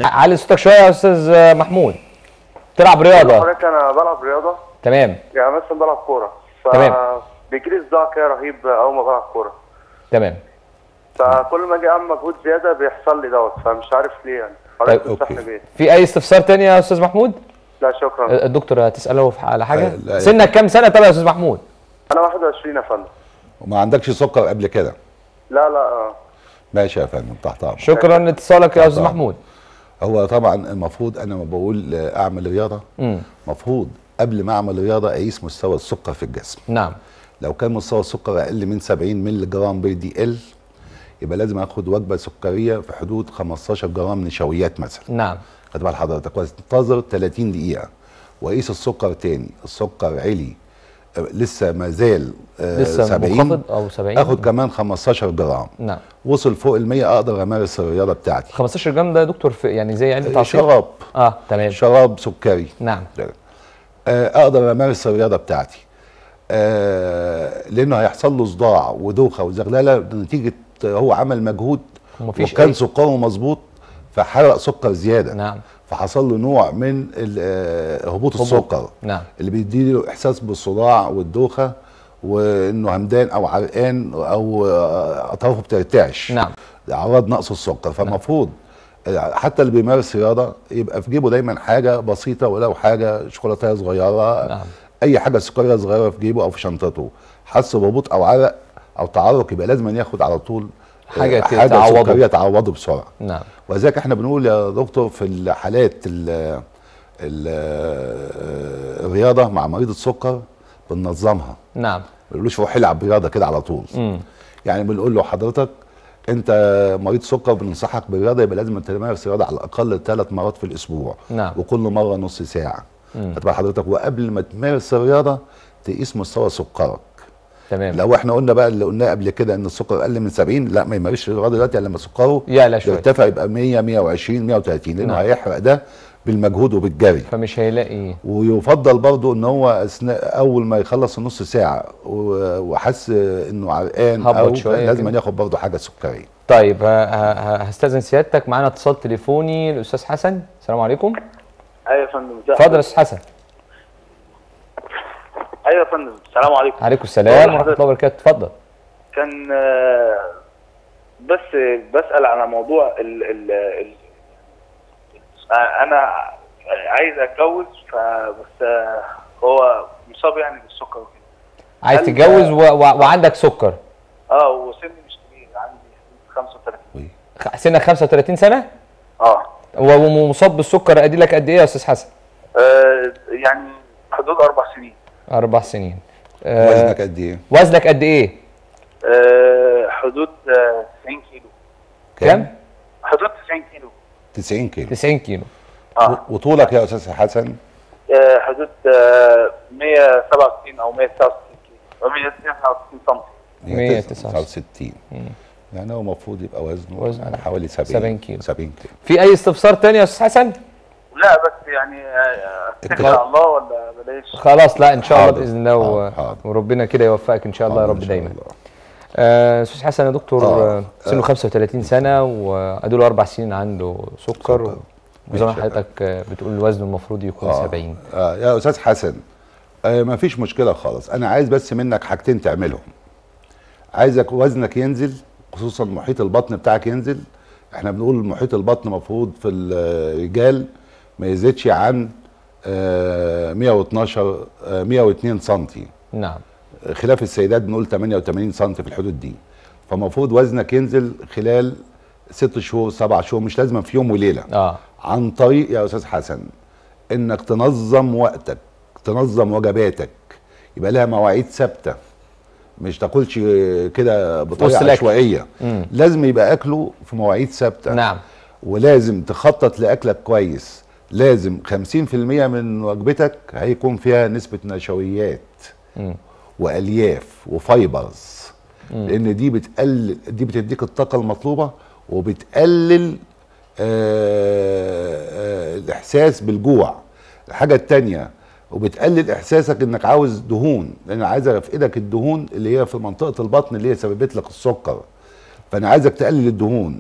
علي صوتك شويه يا استاذ محمود تلعب رياضه حضرتك انا بلعب رياضه تمام يعني مثلا بلعب كوره تمام. بيجي لي صداع كده رهيب اول ما بلعب كوره تمام فكل ما اجي اعمل مجهود زياده بيحصل لي دوت فمش عارف ليه يعني حضرتك طيب، تنصحني أوكي. بيه في اي استفسار تاني يا استاذ محمود لا شكرا الدكتور هتساله في- على حاجه آه، لا. سنك كام سنه طب يا استاذ محمود انا 21 يا فندم وما عندكش سكر قبل كده لا لا آه. ماشي يا فندم تحت امرك شكرا لاتصالك يا استاذ طبعا. محمود هو طبعا المفروض انا ما بقول اعمل رياضه امم مفروض قبل ما اعمل رياضه اقيس مستوى السكر في الجسم نعم لو كان مستوى السكر اقل من 70 مللي جرام بي دي ال يبقى لازم اخد وجبه سكريه في حدود 15 جرام نشويات مثلا نعم خد بال حضرتك وانتظر 30 دقيقه واقيس السكر تاني السكر علي آه، لسه ما زال آه، لسه 70 منخفض او 70 اخد كمان 15 جرام نعم وصل فوق ال 100 اقدر امارس الرياضه بتاعتي 15 جرام ده يا دكتور في يعني زي علبه عصير شراب اه تمام شراب سكري نعم آه، اقدر امارس الرياضه بتاعتي آه، لانه هيحصل له صداع ودوخه وزغلله نتيجه هو عمل مجهود ومفيش وكان أي- سكره مظبوط فحرق سكر زياده نعم فحصل له نوع من ال- آه، هبوط هبوط. السكر نعم اللي بيديله احساس بالصداع والدوخه وانه همدان او عرقان او آه، اطرافه بترتعش نعم اعراض نقص السكر فالمفروض حتى اللي بيمارس رياضه يبقى في جيبه دايما حاجه بسيطه ولو حاجه شوكولاته صغيره نعم اي حاجه سكريه صغيره في جيبه او في شنطته حس بهبوط او عرق او تعرق يبقى لازم ياخد على طول آه، حاجة حاجه تعوضه. سكريه تعوضه بسرعه نعم ولذلك احنا بنقول يا دكتور في الحالات ال ال الرياضه مع مريض السكر بننظمها نعم ما بنقولوش روح العب رياضه كده على طول امم يعني بنقول له حضرتك انت مريض سكر بننصحك بالرياضه يبقى لازم تمارس رياضه على الاقل ثلاث مرات في الاسبوع نعم. وكل مره نص ساعه مم. هتبقى حضرتك وقبل ما تمارس الرياضه تقيس مستوى سكرك تمام لو احنا قلنا بقى اللي قلناه قبل كده ان السكر اقل من 70 لا ما يمارسش الرياضه دلوقتي الا لما سكره يعلى شويه يرتفع يبقى 100 120 130 لانه نعم. هيحرق ده بالمجهود وبالجري فمش هيلاقي ويفضل برضو ان هو اثناء اول ما يخلص النص ساعه و- وحس انه عرقان هبط او شوية لازم كده. ياخد برضو حاجه سكريه طيب ه- ه- ه- هستاذن سيادتك معانا اتصال تليفوني الاستاذ حسن السلام عليكم ايوه يا فندم ازي اتفضل يا استاذ حسن ايوه يا فندم السلام عليكم عليكم السلام بقول ورحمه لحضرتك- الله وبركاته اتفضل كان آه، بس بسال على موضوع ال ال ال آه، انا عايز اتجوز فبس آه، هو مصاب يعني بالسكر وكده عايز هل- تتجوز و... و... وعندك سكر اه وسني مش كبير عندي 35 خ- سنك 35 سنه اه و- ومصاب بالسكر ادي لك قد ايه يا استاذ حسن آه، يعني حدود اربع سنين اربع سنين آه، وزنك قد ايه؟ وزنك قد ايه آه، حدود آه، 90 كيلو كام حدود 90 كيلو 90 كيلو 90 كيلو اه وطولك يا استاذ حسن آه، حدود آه، 167 او 169 كيلو او 169 سم 169. يعني هو المفروض يبقى وزنه وزنه يعني حوالي 70 70 كيلو. 70 كيلو في اي استفسار تاني يا استاذ حسن لا بس يعني آه، اتكل على الله ولا بلاش خلاص لا ان شاء الله حاضر، باذن الله و... حاضر، حاضر. وربنا كده يوفقك ان شاء الله يا حاضر رب إن شاء دايما الله. آه، استاذ حسن يا دكتور آه، آه، سنه 35 سنه وادوا له اربع سنين عنده سكر سكر. وزي ما ماشي. حضرتك آه، بتقول وزنه المفروض يكون آه. 70 آه يا استاذ حسن آه ما فيش مشكله خالص انا عايز بس منك حاجتين تعملهم عايزك وزنك ينزل خصوصا محيط البطن بتاعك ينزل احنا بنقول محيط البطن المفروض في الرجال ما يزيدش عن آه 112 آه 102 سنتي نعم خلاف السيدات بنقول 88 سم في الحدود دي فالمفروض وزنك ينزل خلال ست شهور سبع شهور مش لازم في يوم وليله اه عن طريق يا استاذ حسن انك تنظم وقتك تنظم وجباتك يبقى لها مواعيد ثابته مش تاكلش كده وسط بطريقه الأكل. عشوائيه مم. لازم يبقى اكله في مواعيد ثابته نعم ولازم تخطط لاكلك كويس لازم 50% من وجبتك هيكون فيها نسبه نشويات مم. والياف وفايبرز لان دي بتقلل دي بتديك الطاقه المطلوبه وبتقلل آه آه الاحساس بالجوع الحاجه التانية وبتقلل احساسك انك عاوز دهون لان عايز افقدك الدهون اللي هي في منطقه البطن اللي هي سببت لك السكر فانا عايزك تقلل الدهون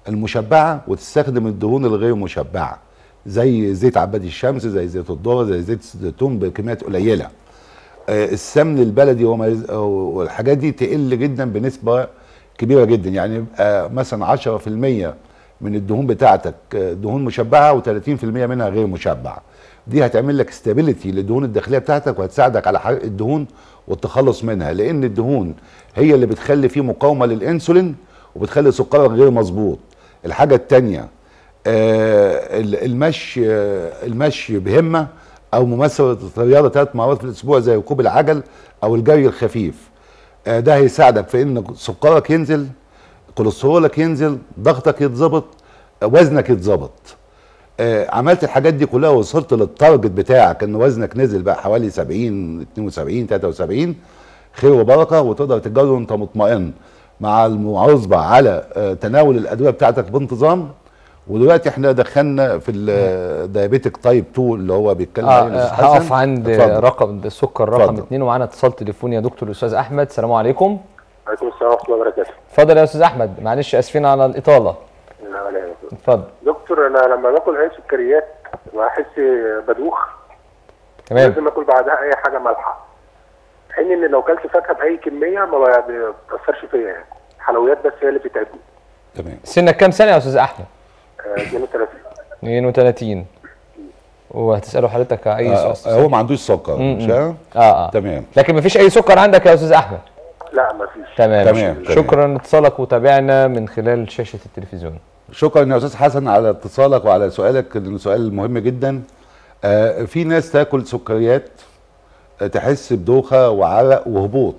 المشبعه وتستخدم الدهون الغير مشبعه زي زيت عباد الشمس زي زيت الذره زي زيت الزيتون بكميات قليله آه، السمن البلدي وما يز- والحاجات دي تقل جدا بنسبه كبيره جدا يعني يبقى مثلا 10% من الدهون بتاعتك آه، دهون مشبعه و30% منها غير مشبعه دي هتعمل لك استابيليتي للدهون الداخليه بتاعتك وهتساعدك على حرق الدهون والتخلص منها لان الدهون هي اللي بتخلي فيه مقاومه للانسولين وبتخلي سكرك غير مظبوط الحاجه الثانيه آه، ال- المشي آه، المشي بهمه او ممارسه الرياضه ثلاث مرات في الاسبوع زي ركوب العجل او الجري الخفيف آه، ده هيساعدك في ان سكرك ينزل كوليسترولك ينزل ضغطك يتظبط آه، وزنك يتظبط آه، عملت الحاجات دي كلها ووصلت للتارجت بتاعك ان وزنك نزل بقى حوالي 70 72 73 خير وبركه وتقدر تتجوز وانت مطمئن مع المواظبه على آه، تناول الادويه بتاعتك بانتظام ودلوقتي احنا دخلنا في الدايابيتك تايب 2 اللي هو بيتكلم اه عليه الأستاذ آه، حسن. هقف عند اتفضل. رقم السكر رقم اتفضل. اثنين ومعانا اتصال تليفوني يا دكتور الاستاذ احمد السلام عليكم عليكم السلام ورحمه الله وبركاته اتفضل يا استاذ احمد معلش اسفين على الاطاله لا ولا يهمك. اتفضل دكتور انا لما باكل اي سكريات بحس بدوخ تمام لازم اكل بعدها اي حاجه مالحه في حين ان لو كلت فاكهه باي كميه ما بتاثرش فيا يعني حلويات بس هي اللي بتتعبني تمام سنك كام سنه يا استاذ احمد آه، 32 32 وهتساله حضرتك اي آه، سؤال هو ما عندوش سكر مش كده؟ اه اه تمام لكن مفيش اي سكر عندك يا استاذ احمد لا ما فيش تمام تمام، تمام. شكرا لاتصالك وتابعنا من خلال شاشه التلفزيون شكرا يا استاذ حسن على اتصالك وعلى سؤالك لانه سؤال مهم جدا آه في ناس تاكل سكريات آه، تحس بدوخه وعرق وهبوط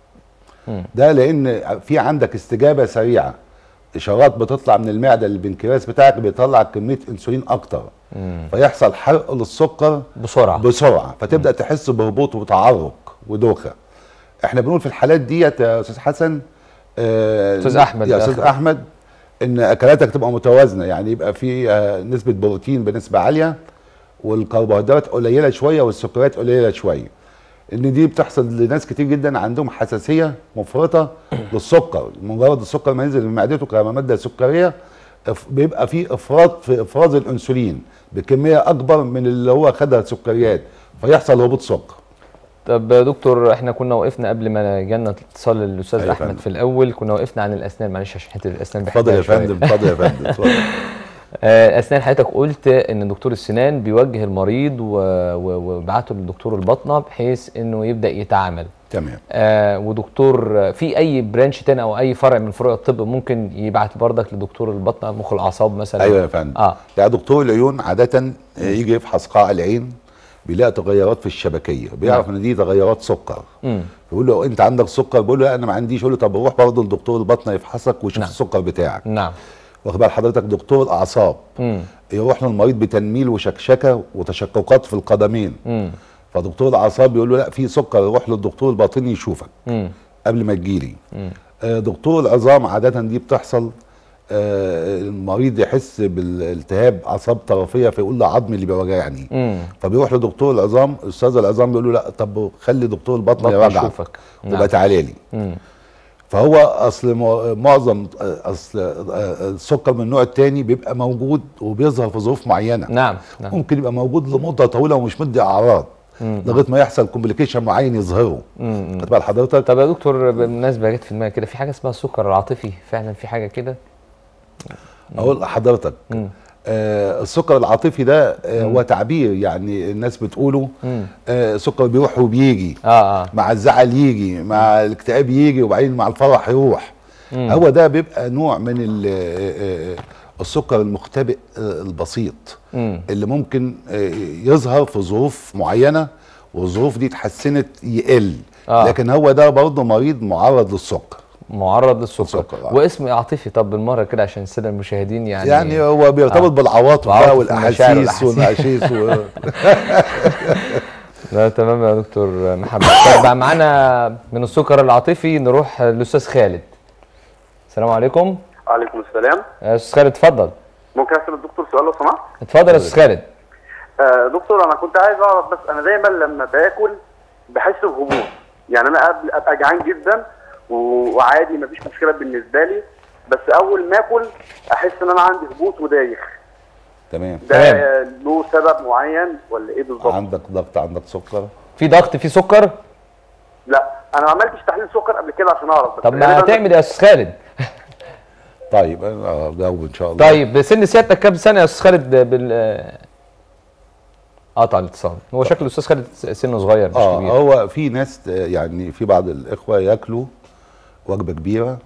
ده لان في عندك استجابه سريعه اشارات بتطلع من المعده البنكرياس بتاعك بيطلع كميه انسولين اكتر فيحصل حرق للسكر بسرعه بسرعه فتبدا تحس بهبوط وتعرق ودوخه احنا بنقول في الحالات ديت يا استاذ حسن آه، أستاذ أحمد يا ده استاذ آخر. احمد ان اكلاتك تبقى متوازنه يعني يبقى في آه، نسبه بروتين بنسبه عاليه والكربوهيدرات قليله شويه والسكريات قليله شويه ان دي بتحصل لناس كتير جدا عندهم حساسيه مفرطه للسكر مجرد السكر ما ينزل من معدته كماده سكريه إف- بيبقى في افراط في افراز الانسولين بكميه اكبر من اللي هو خدها سكريات فيحصل هبوط سكر طب يا دكتور احنا كنا وقفنا قبل ما جالنا اتصال الاستاذ أيوة يا احمد فندم. في الاول كنا وقفنا عن الاسنان معلش عشان حته الاسنان اتفضل بحبها يا شوية. فندم اتفضل يا فندم اتفضل آه، اسنان حضرتك قلت ان دكتور السنان بيوجه المريض و- و- ويبعته لدكتور الباطنه بحيث انه يبدا يتعامل تمام آه ودكتور آه، في اي برانش تاني او اي فرع من فروع الطب ممكن يبعت بردك لدكتور الباطنه مخ الاعصاب مثلا ايوه يا فندم اه لا دكتور العيون عاده يجي يفحص قاع العين بيلاقي تغيرات في الشبكيه بيعرف ان دي تغيرات سكر مم. يقول له انت عندك سكر بيقول له لا انا ما عنديش يقول له طب روح برضه لدكتور البطنه يفحصك ويشوف نعم. السكر بتاعك نعم واخد بال حضرتك دكتور الاعصاب مم. يروح للمريض بتنميل وشكشكه وتشققات في القدمين مم. فدكتور الاعصاب يقول له لا في سكر روح للدكتور الباطني يشوفك مم. قبل ما تجيلي مم. آه، دكتور العظام عاده دي بتحصل آه، المريض يحس بالالتهاب اعصاب طرفيه فيقول له عظمي اللي بيوجعني مم. فبيروح لدكتور العظام استاذ العظام بيقول له لا طب خلي دكتور البطن بطنه يراجعك يشوفك. نعم. وبقى تعالى لي مم. فهو اصل مع- معظم اصل السكر من النوع الثاني بيبقى موجود وبيظهر في ظروف معينه نعم نعم ممكن يبقى موجود لمده طويله ومش مدي اعراض لغايه ما يحصل كومبليكيشن معين يظهره مم. خد بال حضرتك طب يا دكتور بالمناسبه جت في دماغي كده في حاجه اسمها السكر العاطفي فعلا في حاجه كده اقول لحضرتك مم. آه السكر العاطفي ده آه هو تعبير يعني الناس بتقوله مم. آه سكر بيروح وبيجي اه اه مع الزعل يجي مع الاكتئاب يجي وبعدين مع الفرح يروح مم. هو ده بيبقى نوع من ال- آه، آه، السكر المختبئ آه، البسيط مم. اللي ممكن آه، يظهر في ظروف معينه والظروف دي اتحسنت يقل آه. لكن هو ده برضه مريض معرض للسكر معرض للسكر السكر، آه. واسم عاطفي طب بالمره كده عشان الساده المشاهدين يعني يعني هو بيرتبط آه. بالعواطف العواطف بقى والمشاعر والاحاسيس والأحاسيس. والاحاسيس و... لا تمام يا دكتور محمد طيب بقى معانا من السكر العاطفي نروح للاستاذ خالد السلام عليكم عليكم السلام يا استاذ خالد اتفضل ممكن اسال الدكتور سؤال لو سمحت اتفضل يا استاذ خالد آه دكتور انا كنت عايز اعرف بس انا دايما لما باكل بحس بهبوط يعني انا قبل ابقى جعان جدا و- وعادي مفيش مشكله بالنسبه لي بس اول ما اكل احس ان انا عندي هبوط ودايخ تمام ده تمام. له سبب معين ولا ايه بالظبط؟ عندك ضغط عندك سكر في ضغط في سكر لا انا ما عملتش تحليل سكر قبل كده عشان اعرف بس طب ما غالباً هتعمل يا استاذ خالد طيب انا اجاوب ان شاء الله طيب سن سيادتك كام سنه يا استاذ خالد بال قطع الاتصال هو شكل الاستاذ خالد سنه صغير مش اه كبير هو في ناس آه، يعني في بعض الاخوه ياكلوا وجبه كبيره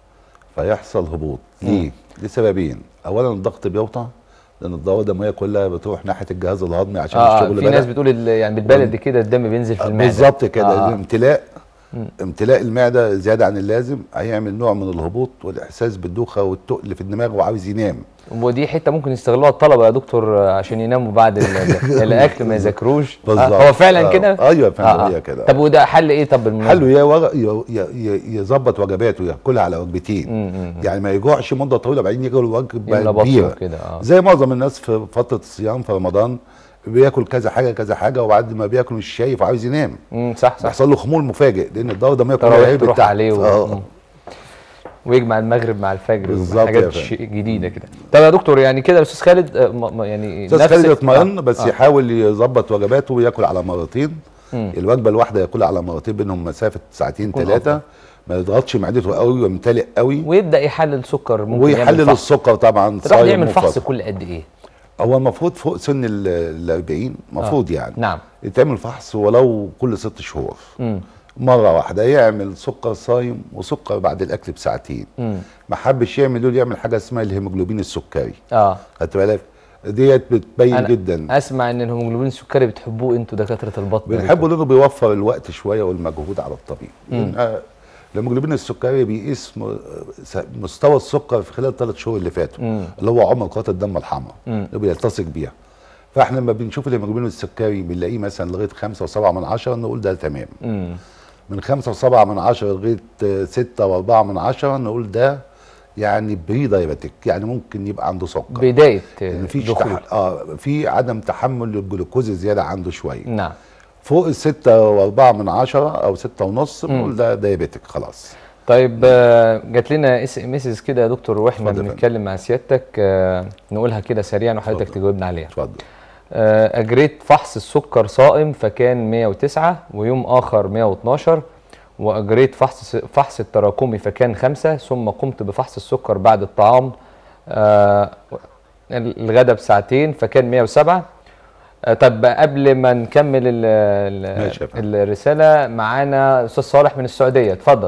فيحصل هبوط ليه؟ لسببين اولا الضغط بيوطى لان الدوره الدمويه كلها بتروح ناحيه الجهاز الهضمي عشان اه الشغل في بدأ. ناس بتقول ال- يعني بالبلد كده الدم بينزل في المعده بالظبط كده آه. آه. الامتلاء امتلاء المعده زياده عن اللازم هيعمل نوع من الهبوط والاحساس بالدوخه والتقل في الدماغ وعاوز ينام ودي حته ممكن يستغلوها الطلبه يا دكتور آه، عشان يناموا بعد ال- ال- الاكل ما يذاكروش آه بالظبط. هو فعلا آه. كده أيوة فعلا هي كده. طب وده حل ايه طب بالمناسبه حلو يا ورق ي- ي- ي- يظبط وجباته ياكلها على وجبتين يعني ما يجوعش مده طويله بعدين ياكل وجبه يملى بطنه كبيره كده، آه. زي معظم الناس في فتره الصيام في رمضان بياكل كذا حاجه كذا حاجه وبعد ما بياكل مش شايف وعاوز ينام امم صح صح بيحصل له خمول مفاجئ لان الدوره الدمويه كلها تراويح هي تروح بتاع- عليه و... آه. مم. ويجمع المغرب مع الفجر بالظبط يا حاجات فندم. شيء جديده كده طب يا دكتور يعني كده الاستاذ خالد آه، م- م- يعني استاذ نفس- خالد يطمئن آه. بس آه. يحاول يظبط وجباته وياكل على مرتين الوجبه الواحده ياكلها على مرتين بينهم مسافه ساعتين يكون ثلاثه أفضل. ما يضغطش معدته قوي ويمتلئ قوي ويبدا يحلل سكر ممكن ويحلل يعمل فحص السكر طبعا الواحد صايم يعمل فحص وفاطر. كل قد ايه هو المفروض فوق سن ال 40 المفروض يعني نعم. يتعمل فحص ولو كل ست شهور مم. مره واحده يعمل سكر صايم وسكر بعد الاكل بساعتين مم. ما حبش يعمل دول يعمل حاجه اسمها الهيموجلوبين السكري اه خدت بالك ديت بتبين انا جدا اسمع ان الهيموجلوبين السكري بتحبوه انتوا دكاتره البطن بنحبه لانه بيوفر الوقت شويه والمجهود على الطبيب لأن، آه، الهيموجلوبين السكري بيقيس م- س- مستوى السكر في خلال الثلاث شهور اللي فاتوا اللي هو عمر كرات الدم الحمراء اللي بيلتصق بيها فاحنا لما بنشوف الهيموجلوبين السكري بنلاقيه مثلا لغايه 5 و7 من 10 نقول ده تمام مم. من 5 و7 من 10 لغايه 6 و4 من 10 نقول ده يعني بري دايبتيك يعني ممكن يبقى عنده سكر بدايه لان في دخول تح... اه في عدم تحمل للجلوكوز زياده عنده شويه نعم فوق الستة وأربعة من عشرة أو ستة ونص بنقول ده دايابيتك خلاص طيب آه، جات لنا اس ام اس كده يا دكتور واحنا اتفضل يا بنتكلم مع سيادتك آه، نقولها كده سريعا وحضرتك اتفضل. تجاوبنا عليها اتفضل آه، اجريت فحص السكر صائم فكان 109 ويوم اخر 112 واجريت فحص فحص التراكمي فكان 5 ثم قمت بفحص السكر بعد الطعام آه، الغداء بساعتين فكان 107 آه، طب قبل ما نكمل ال ال ماشي يا فندم. الرساله معانا استاذ صالح من السعوديه اتفضل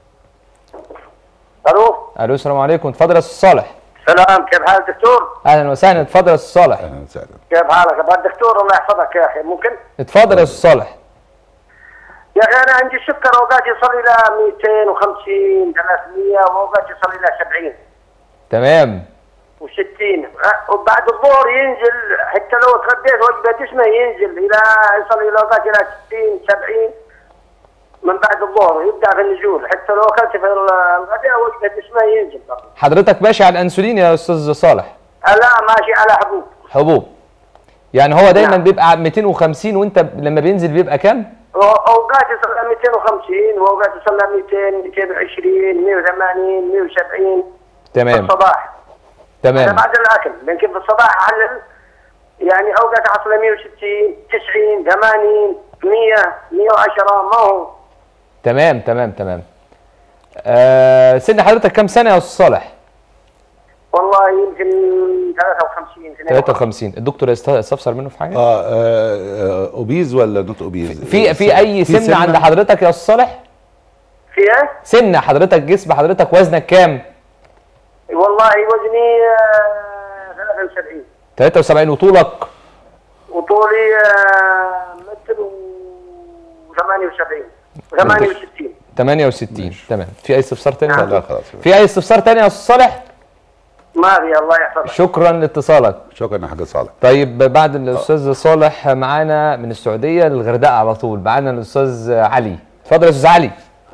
الو الو السلام عليكم اتفضل يا استاذ صالح سلام كيف حالك دكتور؟ اهلا وسهلا اتفضل يا استاذ صالح أهلا وسهلا كيف حالك؟ ابغى الدكتور الله يحفظك يا اخي ممكن؟ اتفضل يا استاذ صالح يا اخي انا عندي السكر اوقات يصل الى 250 300 واوقات يصل الى 70 تمام و60 وبعد الظهر ينزل حتى لو تغديت وجبه جسمه ينزل الى يصل الى اوقات الى 60 70 من بعد الظهر يبدا في النزول حتى لو اكلت في الغداء وجبه جسمه ينزل برضه. حضرتك ماشي على الانسولين يا استاذ صالح لا ماشي على حبوب حبوب يعني هو دايما نعم. بيبقى 250 وانت لما بينزل بيبقى كام اوقات يصل الى 250 واوقات يصل الى 200 220 180 170 في تمام الصباح هذا تمام بعد الاكل لكن في الصباح احلل يعني اوقات احصل 160 90 80 100 110 ما هو تمام تمام تمام آه سن حضرتك كام سنه يا استاذ صالح والله يمكن 53 52 53 الدكتور يست- يستفسر منه في حاجه آه, آه, آه أوبيز ولا نوت أوبيز؟ في في اي في سمنه عند حضرتك يا استاذ صالح في ايه؟ سمنه حضرتك جسم حضرتك وزنك كام والله وزني آه، 73 73 وطولك وطولي آه، متر و 78 68 68 تمام في اي استفسار تاني لا خلاص في اي استفسار تاني يا استاذ صالح ما في الله يحفظك شكرا لاتصالك شكرا يا حاج صالح طيب بعد الاستاذ صالح معانا من السعوديه للغردقه على طول معانا الاستاذ علي اتفضل يا استاذ علي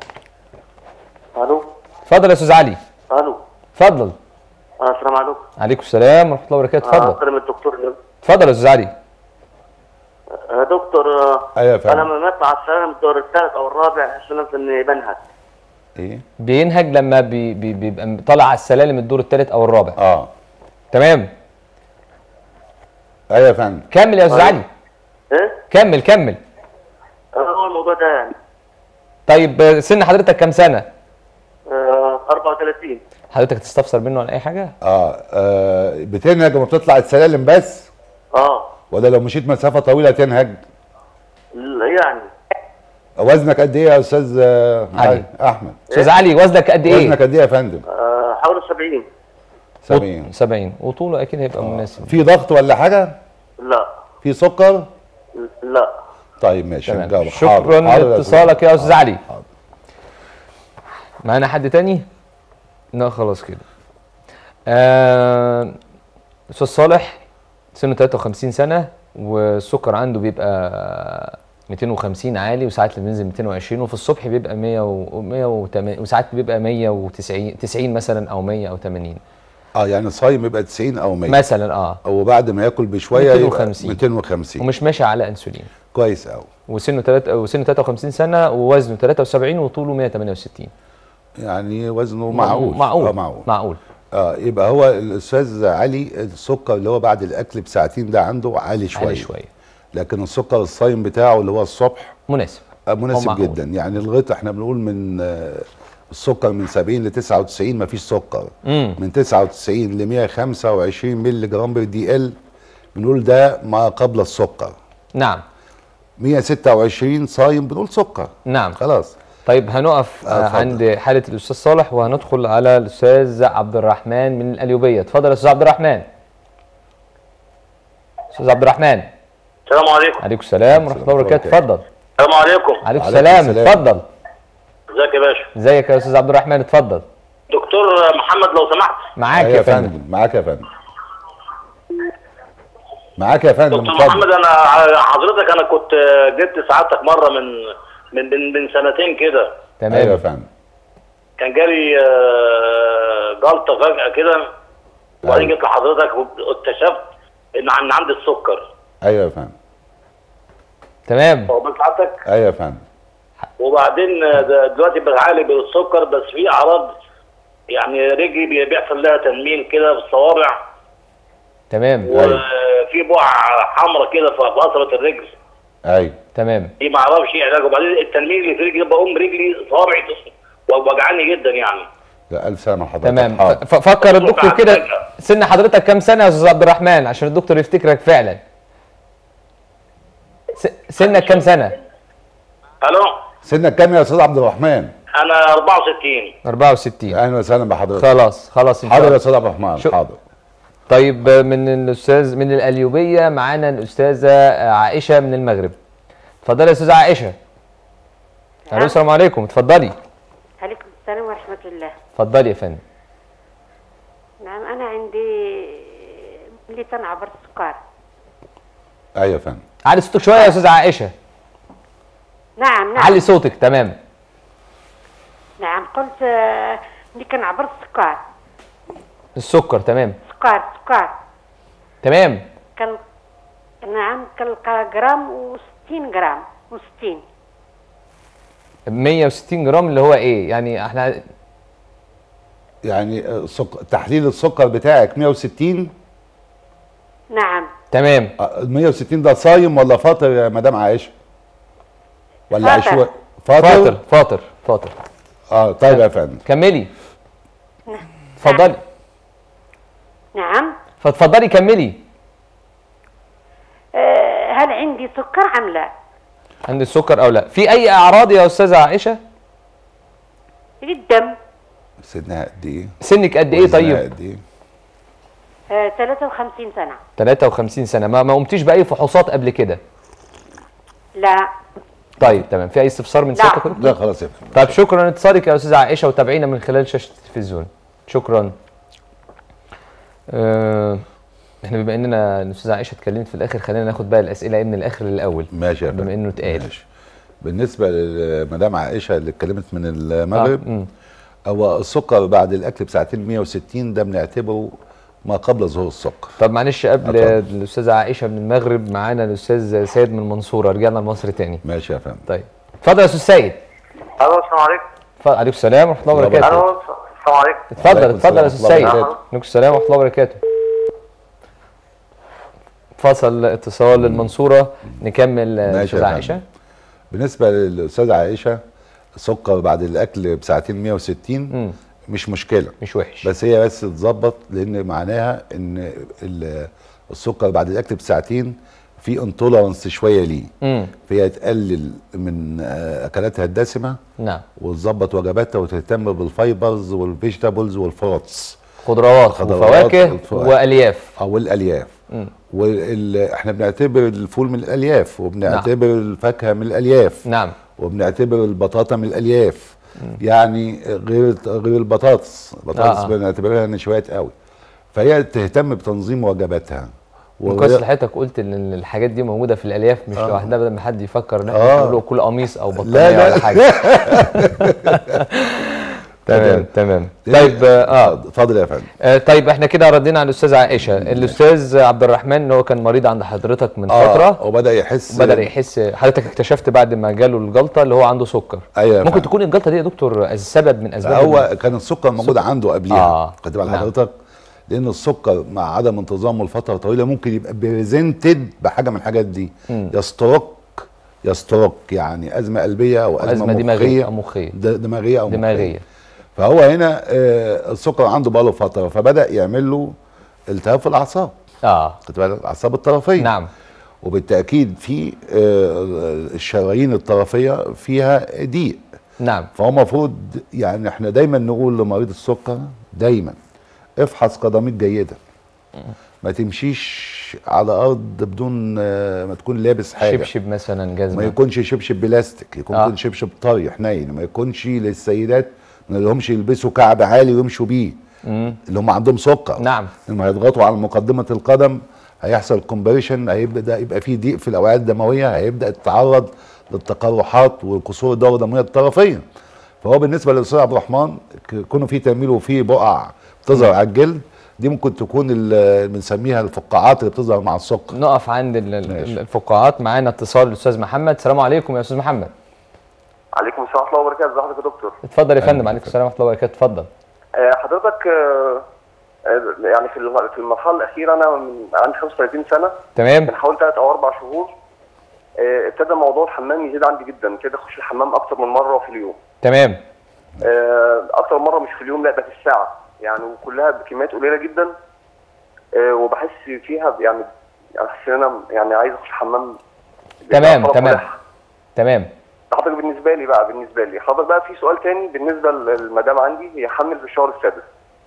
الو اتفضل يا استاذ علي الو اتفضل آه، السلام عليكم عليكم السلام ورحمه الله وبركاته آه، اتفضل اكرم الدكتور اللي- اتفضل يا استاذ علي آه، دكتور آه، أيوة يا فندم. انا لما مات مع السلامه الدور الثالث او الرابع حسنا اني بنهج ايه بينهج لما بي بي بيبقى طالع على السلالم الدور الثالث او الرابع اه تمام ايوه يا فندم كمل يا استاذ علي ايه كمل كمل هو الموضوع ده يعني طيب آه، سن حضرتك كام سنه آه 34 حضرتك تستفسر منه عن اي حاجه اه, آه بتنهج لما بتطلع السلالم بس اه ولا لو مشيت مسافه طويله تنهج ل- يعني وزنك قد ايه يا استاذ آه، علي. علي احمد استاذ علي وزنك قد ايه وزنك قد ايه يا فندم آه حوالي 70 70 70 وطوله اكيد هيبقى مناسب في ضغط ولا حاجه لا في سكر لا طيب ماشي تمام نجاوب. شكرا حاضر. حاضر يا لاتصالك يا استاذ علي حاضر. معانا حد تاني لا خلاص كده آه، استاذ صالح سنه 53 سنه والسكر عنده بيبقى 250 عالي وساعات اللي بينزل 220 وفي الصبح بيبقى 100 و 180 وساعات بيبقى 190 90 مثلا او 100 او 80 اه يعني صايم يبقى 90 او 100 مثلا اه وبعد ما ياكل بشويه يبقى 250. 250 ومش ماشي على انسولين كويس قوي وسنه 3 وسنه 53 سنه ووزنه 73 وطوله 168 يعني وزنه معقول معقول آه معقول معقول اه يبقى هو الاستاذ علي السكر اللي هو بعد الاكل بساعتين ده عنده عالي شويه عالي شويه لكن السكر الصايم بتاعه اللي هو الصبح مناسب آه، مناسب معقول. جدا يعني لغايه احنا بنقول من آه، السكر من 70 ل 99 مفيش سكر امم من 99 ل 125 مللي جرام بر دي ال بنقول ده ما قبل السكر نعم 126 صايم بنقول سكر نعم خلاص طيب هنقف آه، آه اتفضل. عند حاله الاستاذ صالح وهندخل على الاستاذ عبد الرحمن من القليوبيه اتفضل يا استاذ عبد الرحمن استاذ عبد الرحمن السلام عليكم عليكم السلام ورحمه الله وبركاته اتفضل السلام عليكم عليكم عليكم السلام السلام. اتفضل ازيك يا باشا ازيك يا استاذ عبد الرحمن اتفضل دكتور محمد لو سمحت معاك أيوة يا فندم معاك يا فندم معاك يا فندم دكتور اتفضل محمد انا حضرتك انا كنت جبت سعادتك مره من من من, من سنتين كده ايوه يا تمام فندم كان جالي آه، جلطه فجاه كده وبعدين أيوة. جيت لحضرتك واكتشفت ان عن عندي السكر ايوه يا فندم تمام واخد بال سعادتك ايوه يا فندم وبعدين آه، ده- دلوقتي بعالج بالسكر بس في اعراض يعني رجلي بي- بيحصل لها تنميل كده في الصوابع تمام وفي بقع حمراء كده في في قصبة الرجل ايوه تمام دي ما اعرفش ايه علاجه وبعدين التنميل اللي في رجلي بقوم رجلي صوابعي تص- وجعاني جدا يعني لا الف سنه وحضرتك تمام حاضر. ف- فكر الدكتور كده فجأة. سن حضرتك كام سنه يا استاذ عبد الرحمن عشان الدكتور يفتكرك فعلا س- سنك كام سنه الو سنك كام يا استاذ عبد الرحمن انا 64 64 اهلا وسهلا بحضرتك خلاص خلاص ان شاء حاضر يا الله استاذ عبد الرحمن شو- حاضر طيب من الاستاذ من القليوبيه معانا الاستاذه عائشه من المغرب اتفضلي يا استاذه عائشه الو السلام عليكم اتفضلي عليكم السلام ورحمة الله اتفضلي يا فندم نعم أنا عندي ملي تنعبر السكر ايوه يا فندم علي صوتك شويه يا استاذه عائشه نعم نعم علي صوتك تمام نعم قلت آه، ملي كنعبر السكر السكر تمام سكر سكر تمام كل نعم كنلقى جرام و60 جرام و60 160 جرام اللي هو ايه يعني احنا يعني آه، سك... تحليل السكر بتاعك 160 نعم تمام آه، 160 ده صايم ولا فاطر يا مدام عائشه ولا فاطر. عشوائي فاطر فاطر فاطر اه طيب يا فندم كملي اتفضلي نعم فاتفضلي كملي آه، هل عندي سكر أم لا عند السكر او لا في اي اعراض يا استاذه عائشه الدم سنها قد ايه سنك قد ايه وزنها طيب قد ايه آه، 53 سنة 53 سنه ما ما قمتيش باي فحوصات قبل كده لا طيب تمام في اي استفسار من لا. سيادتك يا دكتور؟ لا خلاص يا فندم طيب شكرا اتصالك يا استاذه عائشه وتابعينا من خلال شاشه التلفزيون شكرا آه احنا بما اننا الاستاذه عائشه اتكلمت في الاخر خلينا ناخد بقى الاسئله ايه من الاخر للاول ماشي يا بما فندم انه اتقال ماشي. بالنسبه لمدام عائشه اللي اتكلمت من آه، المغرب مم. هو السكر بعد الاكل بساعتين 160 ده بنعتبره ما قبل ظهور السكر طب معلش قبل اتفضل. الاستاذه عائشه من المغرب معانا الاستاذ سيد من المنصوره رجعنا لمصر تاني ماشي يا فندم طيب اتفضل يا استاذ سيد الو السلام عليكم اتفضل عليكم السلام ورحمه الله وبركاته الو السلام عليكم اتفضل عليكم اتفضل يا السلام استاذ ورحمة سيد الله وبركاته. عليكم السلام ورحمه الله وبركاته فصل اتصال المنصوره نكمل آه، ماشي يا استاذ فندم. عائشه بالنسبه للاستاذه عائشه السكر بعد الاكل بساعتين 160 مم. مش مشكله مش وحش بس هي بس تظبط لان معناها ان ال- السكر بعد الاكل بساعتين في انتولرنس شويه ليه امم فهي تقلل من آه، اكلاتها الدسمه نعم وتظبط وجباتها وتهتم بالفايبرز والفيجيتابلز والفروتس خضروات خضروات وفواكه والفواكه. والياف او الالياف مم. وال... احنا بنعتبر الفول من الالياف وبنعتبر الفاكهه من الالياف نعم وبنعتبر البطاطا من الالياف يعني غير غير البطاطس البطاطس آه، آه. بنعتبرها نشويات قوي فهي تهتم بتنظيم وجباتها كويس وغير- حضرتك قلت ان الحاجات دي موجوده في الالياف مش آه. لوحدها بدل ما حد يفكر ان احنا آه. نقول له كل قميص او بطانيه لا، لا. ولا حاجه تمام تمام طيب اه اتفضل يا فندم آه، طيب احنا كده ردينا على الاستاذ عائشه الاستاذ عبد الرحمن اللي هو كان مريض عند حضرتك من فتره اه وبدا يحس بدا يحس حضرتك اكتشفت بعد ما جاله الجلطه اللي هو عنده سكر ايوه يا ممكن فندم. تكون الجلطه دي يا دكتور سبب من اسباب هو كان السكر موجود عنده قبليها آه، خدت بال نعم. حضرتك لان السكر مع عدم انتظامه لفتره طويله ممكن يبقى بريزنتد بحاجه من الحاجات دي مم. يا ستروك يا ستروك يعني ازمه قلبيه او ازمه, ازمه دماغيه او مخيه د- دماغيه او مخية. دماغيه فهو هنا آه، السكر عنده بقاله فتره فبدا يعمل له التهاب في الاعصاب اه خدت بالك الاعصاب الطرفيه نعم وبالتاكيد في آه، الشرايين الطرفيه فيها ضيق نعم فهو المفروض يعني احنا دايما نقول لمريض السكر دايما افحص قدميك جيدا ما تمشيش على ارض بدون آه، ما تكون لابس حاجه شبشب مثلا ما جزمه يكونش شبشب بلاستيك يكون آه. آه. شبشب طري حنين ما يكونش للسيدات ما لهمش يلبسوا كعب عالي ويمشوا بيه مم. اللي هم عندهم سكر نعم. لما هيضغطوا على مقدمه القدم هيحصل كومبريشن هيبدا يبقى فيه ضيق في الاوعيه الدمويه هيبدا يتعرض للتقرحات والكسور الدوره الدمويه الطرفيه فهو بالنسبه للاستاذ عبد الرحمن ك- كونه في تنميل وفي بقع بتظهر على الجلد دي ممكن تكون ال- بنسميها الفقاعات اللي بتظهر مع السكر نقف عند ال- ال- ماشي. الفقاعات معانا اتصال الاستاذ محمد السلام عليكم يا استاذ محمد عليكم السلام ورحمه الله وبركاته ازي حضرتك يا دكتور اتفضل يا فندم عليكم السلام ورحمه الله وبركاته اتفضل آه، حضرتك آه، آه، يعني في الم- في المرحله الاخيره انا من عندي 35 سنه تمام من حوالي ثلاث او اربع شهور آه، ابتدى موضوع الحمام يزيد عندي جدا كده اخش الحمام اكتر من مره في اليوم تمام آه، اكتر مره مش في اليوم لا ده في الساعه يعني وكلها بكميات قليله جدا آه، وبحس فيها ب- يعني يعني احس ان انا يعني عايز اخش الحمام تمام طلب تمام ملح. تمام حضرتك بالنسبه لي بقى بالنسبه لي حضرتك بقى في سؤال تاني بالنسبه للمدام عندي هي حامل في الشهر السادس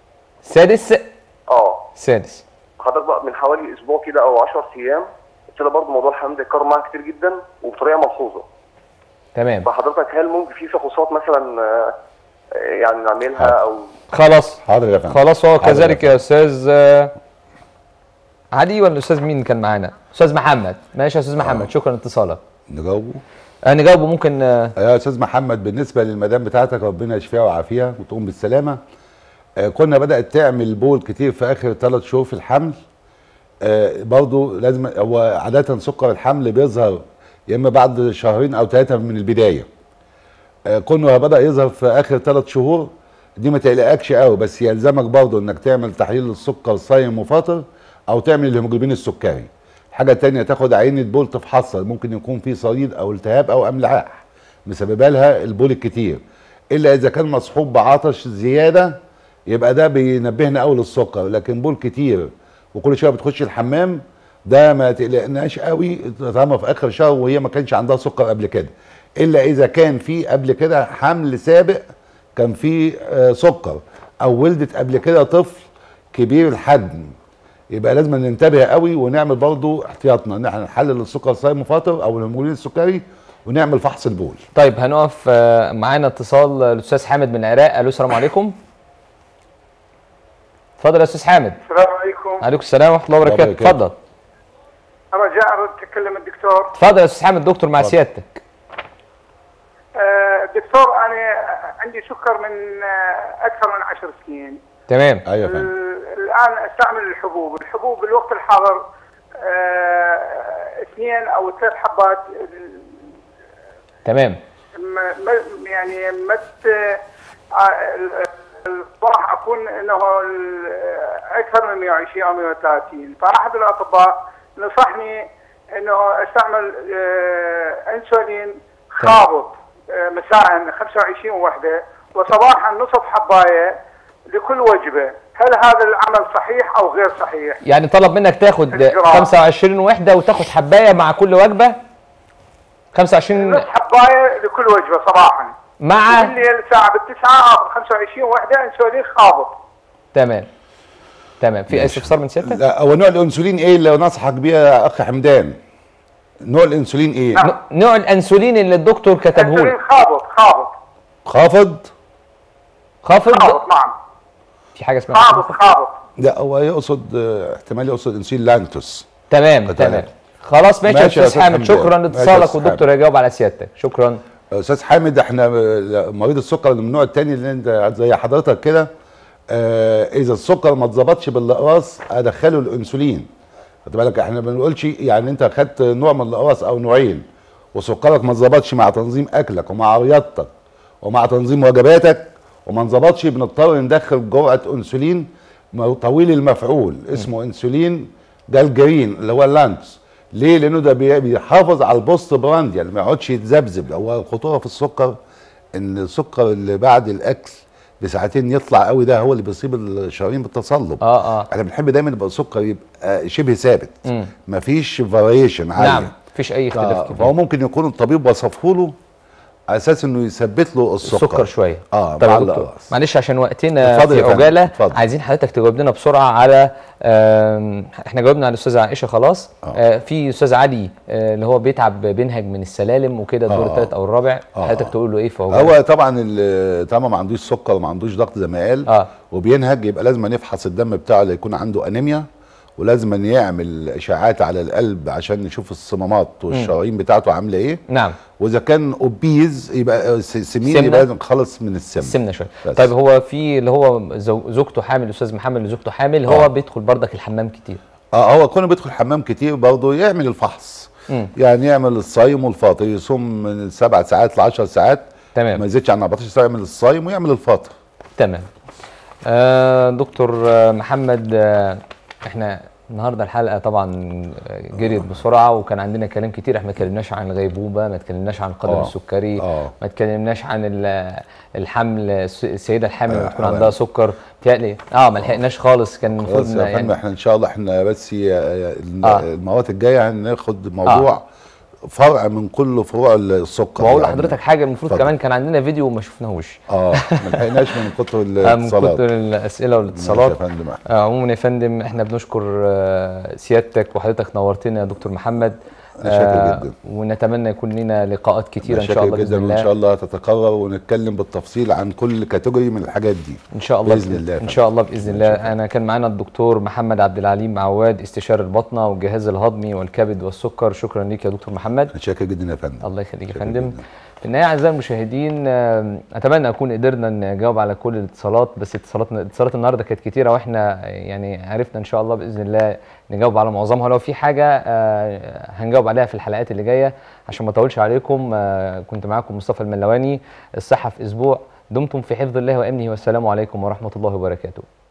سادس اه سادس حضرتك بقى من حوالي اسبوع كده او 10 ايام ابتدى برضه موضوع الحمل ده يتكرر معاها كتير جدا وبطريقه ملحوظه تمام فحضرتك هل ممكن في فحوصات مثلا آه، آه، يعني نعملها او خلاص حاضر يا فندم خلاص هو حاضر يا كذلك يا استاذ آه، علي ولا الاستاذ مين كان معانا استاذ محمد ماشي يا استاذ محمد شكرا اتصالك نجاوبه نجاوبه ممكن آه، يا استاذ محمد بالنسبه للمدام بتاعتك ربنا يشفيها ويعافيها وتقوم بالسلامه آه كنا بدات تعمل بول كتير في اخر ثلاث شهور في الحمل آه برضو لازم هو عاده سكر الحمل بيظهر يا اما بعد شهرين او ثلاثه من البدايه آه كونه بدا يظهر في اخر ثلاث شهور دي ما تقلقكش قوي بس يلزمك برضو انك تعمل تحليل السكر صايم وفاطر او تعمل الهيموجلوبين السكري الحاجه التانية تاخد عينه بول تفحصها ممكن يكون في صليد او التهاب او املاح مسببه لها البول الكتير الا اذا كان مصحوب بعطش زياده يبقى ده بينبهنا قوي للسكر لكن بول كتير وكل شويه بتخش الحمام ده ما تقلقناش قوي طالما في اخر شهر وهي ما كانش عندها سكر قبل كده الا اذا كان في قبل كده حمل سابق كان في آه، سكر او ولدت قبل كده طفل كبير الحجم يبقى لازم ننتبه قوي ونعمل برضو احتياطنا ان احنا نحلل السكر صايم وفاطر او الهرمونين السكري ونعمل فحص البول طيب هنقف آه، معانا اتصال الاستاذ حامد من العراق الو السلام عليكم اتفضل يا استاذ حامد السلام عليكم عليكم السلام ورحمه الله وبركاته وبركاته. اتفضل رجاء تكلم الدكتور اتفضل يا استاذ حامد دكتور مع سيادتك آه، دكتور انا عندي سكر من آه، اكثر من عشر سنين تمام ايوه يا فندم ال- الان استعمل الحبوب الحبوب بالوقت الحاضر آه، اثنين او ثلاث حبات تمام ما ما- يعني ما ت- ع- ال- ال- راح اكون انه ال- اكثر من 120 او 130 فاحد الاطباء نصحني انه استعمل آه، انسولين خابط آه، مساء 25 وحده وصباحا نصف حبايه لكل وجبه هل هذا العمل صحيح او غير صحيح؟ يعني طلب منك تاخد الجرعة. 25 وحده وتاخد حبايه مع كل وجبه 25 نصف حبايه لكل وجبه صباحا مع بالليل الساعه بالتسعه اخذ 25 وحده انسولين خابط تمام تمام في اي استفسار من سيادتك؟ لا هو نوع الانسولين ايه اللي نصحك بيه يا اخ حمدان نوع الانسولين ايه نعم. ن- نوع الانسولين اللي الدكتور كتبه انسولين لك خابط خابط خافض خافض خابط نعم في حاجه اسمها خابط خابط لا هو يقصد آه، احتمال يقصد انسولين لانتوس تمام تمام. تمام خلاص ماشي يا ماشي يا استاذ أستاذ حامد حمدان. شكرا ماشي يا لاتصالك أستاذ والدكتور هيجاوب على سيادتك شكرا استاذ حامد احنا آه، مريض السكر اللي من النوع الثاني اللي انت زي حضرتك كده آه اذا السكر ما اتظبطش بالاقراص ادخله الانسولين خد بالك احنا ما بنقولش يعني انت خدت نوع من الاقراص او نوعين وسكرك ما اتظبطش مع تنظيم اكلك ومع رياضتك ومع تنظيم وجباتك وما انظبطش بنضطر ندخل جرعه انسولين م- طويل المفعول اسمه انسولين جالجرين اللي هو اللانتس ليه؟ لانه ده بي- بيحافظ على البوست براند يعني ما يقعدش يتذبذب هو الخطوره في السكر ان السكر اللي بعد الاكل بساعتين يطلع قوي ده هو اللي بيصيب الشرايين بالتصلب اه اه احنا بنحب دايما يبقى السكر يبقى شبه ثابت مم. مفيش فاريشن عاليه نعم مفيش اي اختلاف آه، كبير فهو ممكن يكون الطبيب وصفه له على اساس انه يثبت له السكر السكر شويه اه طب مع يا دكتور الأقراص. معلش عشان وقتنا اتفضل في يا فندم، عجاله اتفضل. عايزين حضرتك تجاوب لنا بسرعه على آم، احنا جاوبنا على الاستاذه عائشه خلاص آه. آه في استاذ علي آه اللي هو بيتعب بينهج من السلالم وكده الدور آه. الثالث او الرابع آه. حضرتك تقول له ايه في عجاله هو طبعا ال- طالما ما عندوش سكر وما عندوش ضغط زي ما قال اه وبينهج يبقى لازم نفحص الدم بتاعه ليكون عنده انيميا ولازم يعمل اشاعات على القلب عشان نشوف الصمامات والشرايين بتاعته عامله ايه نعم واذا كان اوبيز يبقى س- سمين سمنة؟ يبقى لازم نخلص من السمنه السمنه شويه بس. طيب هو في اللي هو زو- زوجته حامل الاستاذ محمد اللي زوجته حامل هو آه. بيدخل بردك الحمام كتير اه هو كونه بيدخل حمام كتير برضه يعمل الفحص مم. يعني يعمل الصايم والفاطر يصوم من سبع ساعات ل 10 ساعات تمام. ما يزيدش عن 14 ساعه يعمل الصايم ويعمل الفاطر تمام آه دكتور آه، محمد آه احنا النهارده الحلقه طبعا جريت بسرعه وكان عندنا كلام كتير احنا ما اتكلمناش عن الغيبوبه ما اتكلمناش عن القدم آه. السكري آه. ما اتكلمناش عن ال- الحمل الس- السيده الحامل لما آه، تكون آه. عندها سكر بتهيألي اه ما لحقناش خالص كان المفروض خلاص يا فندم يعني احنا ان شاء الله احنا بس ي- الم- آه. المرات الجايه هناخد موضوع فرع من كل فروع السكر واقول يعني. لحضرتك حاجه المفروض اتفضل. كمان كان عندنا فيديو وما شفناهوش اه ما لحقناش من كتر آه، من الاتصالات كتر الاسئله ماشي والاتصالات يا فندم آه، عموما يا فندم احنا بنشكر آه، سيادتك وحضرتك نورتنا يا دكتور محمد أنا شاكر جدا. ونتمنى يكون لنا لقاءات كتيره ان شاء شاكر الله جدا باذن وان شاء الله الله تتكرر ونتكلم بالتفصيل عن كل كاتيجوري من الحاجات دي ان شاء الله بإذن الله يا ان فندم. شاء الله باذن الله انا كان معانا الدكتور محمد عبد العليم عواد استشاري البطنه والجهاز الهضمي والكبد والسكر شكرا ليك يا دكتور محمد انا شاكر جدا يا فندم الله يخليك يا شكرا فندم جدا. في النهايه اعزائي المشاهدين آم، اتمنى اكون قدرنا نجاوب على كل الاتصالات بس اتصالاتنا اتصالات النهارده كانت كتيره واحنا يعني عرفنا ان شاء الله باذن الله نجاوب على معظمها لو في حاجه آه، هنجاوب عليها في الحلقات اللي جايه عشان ما اطولش عليكم آه، كنت معاكم مصطفى الملواني الصحه في اسبوع دمتم في حفظ الله وامنه والسلام عليكم ورحمه الله وبركاته